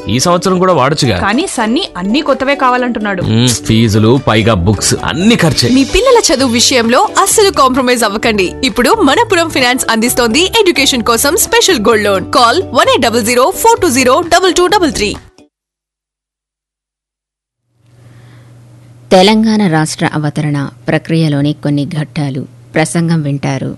ఈ సంవత్సరం కూడా వాడొచ్చుగా కానీ సన్నీ అన్ని కొత్తవే కావాలంటున్నాడు మ్మ్, ఫీజులు పైగా బుక్స్ అన్ని ఖర్చే మీ పిల్లల చదువు విషయంలో అస్సలు కాంప్రమైజ్ అవ్వకండి ఇప్పుడు మనపురం ఫైనాన్స్ అందిస్తోంది ఎడ్యుకేషన్ కోసం special gold loan call one eight double zero four two zero double two double three Telangana రాష్ట్ర అవతరణ ప్రక్రియలోని కొన్ని ఘట్టాలు ప్రసంగం వింటారు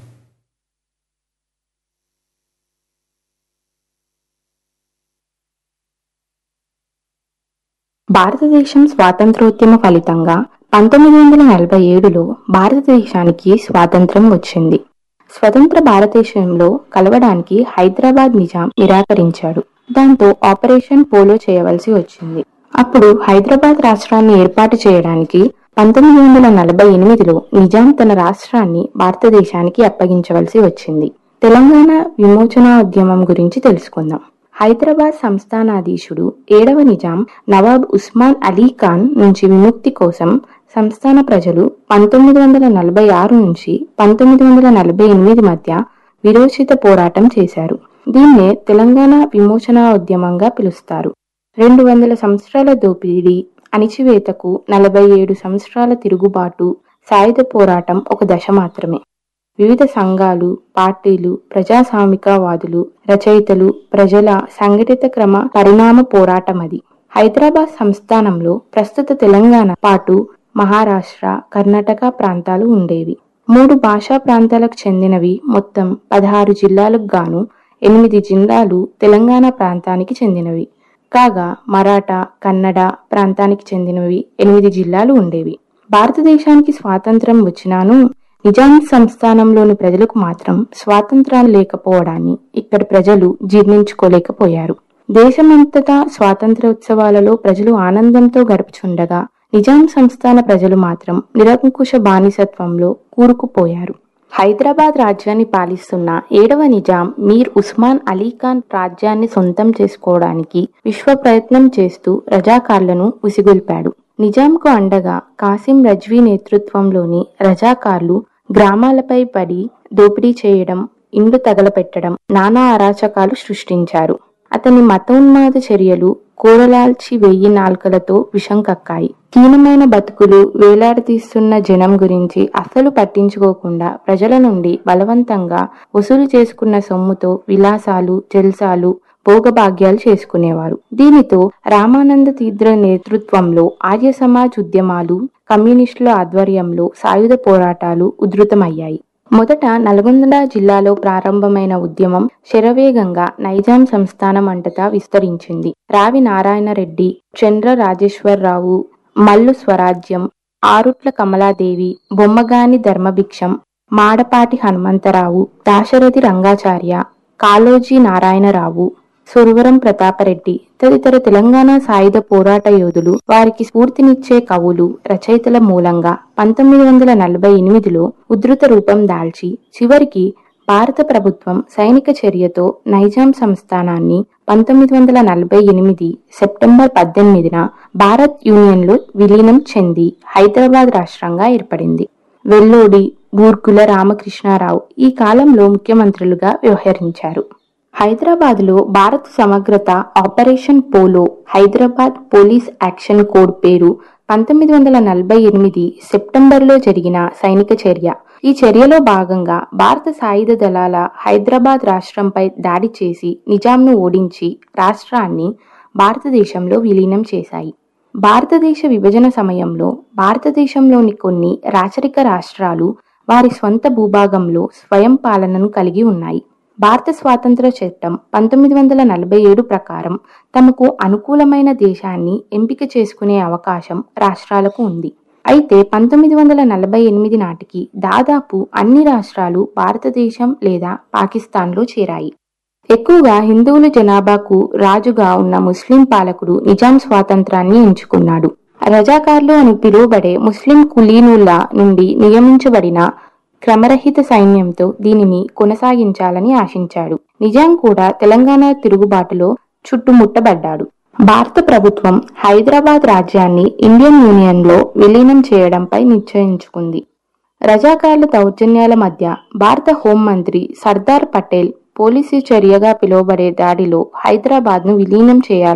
భారతదేశం స్వాతంత్రోద్యమ ఫలితంగా పంతొమ్మిది వందల నలభై ఏడులో భారతదేశానికి స్వాతంత్రం వచ్చింది స్వతంత్ర భారతదేశంలో కలవడానికి హైదరాబాద్ నిజాం నిరాకరించాడు దాంతో ఆపరేషన్ పోలో చేయవలసి వచ్చింది అప్పుడు హైదరాబాద్ రాష్ట్రాన్ని ఏర్పాటు చేయడానికి పంతొమ్మిది వందల నలభై ఎనిమిదిలో నిజాం తన రాష్ట్రాన్ని భారతదేశానికి అప్పగించవలసి వచ్చింది తెలంగాణ విమోచనోద్యమం గురించి తెలుసుకుందాం హైదరాబాద్ సంస్థానాధీశుడు ఏడవ నిజాం నవాబ్ ఉస్మాన్ అలీ ఖాన్ నుంచి విముక్తి కోసం సంస్థాన ప్రజలు పంతొమ్మిది వందల నలభై ఆరు నుంచి పంతొమ్మిది వందల నలభై ఎనిమిది మధ్య విరోచిత పోరాటం చేశారు దీన్నే తెలంగాణ విమోచనోద్యమంగా పిలుస్తారు రెండు వందల సంవత్సరాల దోపిడీ అణిచివేతకు నలభై ఏడు సంవత్సరాల తిరుగుబాటు సాయుధ పోరాటం ఒక దశ మాత్రమే వివిధ సంఘాలు పార్టీలు ప్రజాస్వామికవాదులు రచయితలు ప్రజల సంఘటిత క్రమ పరిణామ పోరాటమది హైదరాబాద్ సంస్థానంలో ప్రస్తుత తెలంగాణ పాటు మహారాష్ట్ర కర్ణాటక ప్రాంతాలు ఉండేవి మూడు భాషా ప్రాంతాలకు చెందినవి మొత్తం పదహారు జిల్లాలకు గాను ఎనిమిది జిల్లాలు తెలంగాణ ప్రాంతానికి చెందినవి కాగా మరాఠా కన్నడ ప్రాంతానికి చెందినవి ఎనిమిది జిల్లాలు ఉండేవి భారతదేశానికి స్వాతంత్రం వచ్చినాను నిజాం సంస్థానంలోని ప్రజలకు మాత్రం స్వాతంత్రాలు లేకపోవడాన్ని ఇక్కడి ప్రజలు జీర్ణించుకోలేకపోయారు దేశమంతటా స్వాతంత్రోత్సవాలలో ప్రజలు ఆనందంతో గడుపుచుండగా నిజాం సంస్థాన ప్రజలు మాత్రం నిరంకుశ బానిసత్వంలో కూరుకుపోయారు హైదరాబాద్ రాజ్యాన్ని పాలిస్తున్న ఏడవ నిజాం మీర్ ఉస్మాన్ అలీ ఖాన్ రాజ్యాన్ని సొంతం చేసుకోవడానికి విశ్వ ప్రయత్నం చేస్తూ రజాకార్లను ఉసిగొల్పాడు నిజాంకు అండగా కాసిం రజ్వీ నేతృత్వంలోని రజాకార్లు గ్రామాలపై పడి దోపిడీ చేయడం ఇండ్లు తగలపెట్టడం నానా అరాచకాలు సృష్టించారు అతని మతోన్మాద చర్యలు కూరలాల్చి వెయ్యి నాల్కలతో విషం కక్కాయి హీనమైన బతుకులు వేలాడదీస్తున్న జనం గురించి అస్సలు పట్టించుకోకుండా ప్రజల నుండి బలవంతంగా వసూలు చేసుకున్న సొమ్ముతో విలాసాలు జల్సాలు భోగభాగ్యాలు చేసుకునేవారు దీనితో రామానంద తీర్థ నేతృత్వంలో ఆర్య సమాజ్ ఉద్యమాలు కమ్యూనిస్టుల ఆధ్వర్యంలో సాయుధ పోరాటాలు ఉధృతమయ్యాయి మొదట నల్గొండ జిల్లాలో ప్రారంభమైన ఉద్యమం శరవేగంగా నైజాం సంస్థానం అంతటా విస్తరించింది రావి నారాయణరెడ్డి చంద్ర రాజేశ్వరరావు మల్లు స్వరాజ్యం ఆరుట్ల కమలాదేవి బొమ్మగాని ధర్మభిక్షం మాడపాటి హనుమంతరావు దాశరథి రంగాచార్య కాళోజీ నారాయణరావు సురవరం ప్రతాపరెడ్డి తదితర తెలంగాణ సాయుధ పోరాట యోధులు వారికి స్ఫూర్తినిచ్చే కవులు రచయితల మూలంగా పంతొమ్మిది వందల నలభై ఎనిమిదిలో ఉధృత రూపం దాల్చి చివరికి భారత ప్రభుత్వం సైనిక చర్యతో నైజాం సంస్థానాన్ని పంతొమ్మిది వందల నలభై ఎనిమిది సెప్టెంబర్ పద్దెనిమిదిన భారత్ యూనియన్లో విలీనం చెంది హైదరాబాద్ రాష్ట్రంగా ఏర్పడింది వెల్లోడి బూర్గుల రామకృష్ణారావు ఈ కాలంలో ముఖ్యమంత్రులుగా వ్యవహరించారు హైదరాబాద్లో భారత్ సమగ్రత operation polo Hyderabad police action code పేరు పంతొమ్మిది వందల నలభై ఎనిమిది సెప్టెంబర్లో జరిగిన సైనిక చర్య ఈ చర్యలో భాగంగా భారత సాయుధ దళాల హైదరాబాద్ రాష్ట్రంపై దాడి చేసి నిజాంను ఓడించి రాష్ట్రాన్ని భారతదేశంలో విలీనం చేశాయి భారతదేశ విభజన సమయంలో భారతదేశంలోని కొన్ని రాచరిక రాష్ట్రాలు వారి స్వంత భూభాగంలో స్వయం పాలనను కలిగి ఉన్నాయి భారత స్వాతంత్ర చట్టం పంతొమ్మిది వందల నలభై ఏడు ప్రకారం తమకు అనుకూలమైన దేశాన్ని ఎంపిక చేసుకునే అవకాశం రాష్ట్రాలకు ఉంది అయితే పంతొమ్మిది వందల నలభై ఎనిమిది నాటికి దాదాపు అన్ని రాష్ట్రాలు భారతదేశం లేదా పాకిస్తాన్లో చేరాయి ఎక్కువగా హిందువుల జనాభాకు రాజుగా ఉన్న ముస్లిం పాలకుడు నిజాం స్వాతంత్రాన్ని ఎంచుకున్నాడు రజాకార్లు అని పిలువబడే ముస్లిం కులీనుల నుండి నియమించబడిన క్రమరహిత సైన్యంతో దీనిని కొనసాగించాలని ఆశించాడు నిజాం కూడా తెలంగాణ తిరుగుబాటులో చుట్టుముట్టబడ్డాడు భారత ప్రభుత్వం హైదరాబాద్ రాజ్యాన్ని ఇండియన్ యూనియన్ లో విలీనం చేయడంపై నిశ్చయించుకుంది రజాకార్ల దౌర్జన్యాల మధ్య భారత హోంమంత్రి సర్దార్ పటేల్ పోలీసు చర్యగా పిలువబడే దాడిలో హైదరాబాద్ను విలీనం చేయాలని